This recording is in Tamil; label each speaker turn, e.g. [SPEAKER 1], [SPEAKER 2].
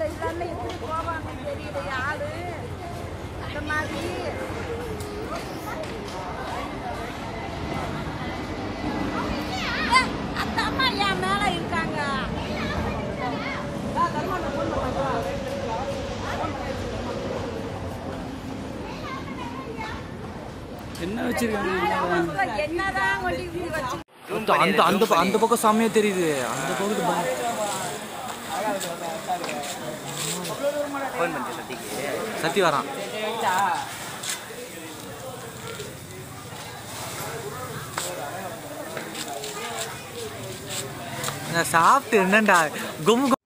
[SPEAKER 1] இல்லாம எப்படி போவாங்க தெரியல ஆளு அந்த மாதிரி ஏய், அந்த அம்மா என் மேல இருக்காங்க
[SPEAKER 2] என்ன வச்சிருக்காங்க
[SPEAKER 1] என்னதான் கொண்டு இப்படி வச்சு
[SPEAKER 2] அந்த அந்த அந்த ப- அந்த பக்கம் செம்மையா தெரியுது அந்த பக்கத்து ப-
[SPEAKER 3] ஃபோன் பண்ணி சத்திக்கு
[SPEAKER 2] சத்தி வரான் நான் சாப்பிட்டு என்னண்டா கும்மு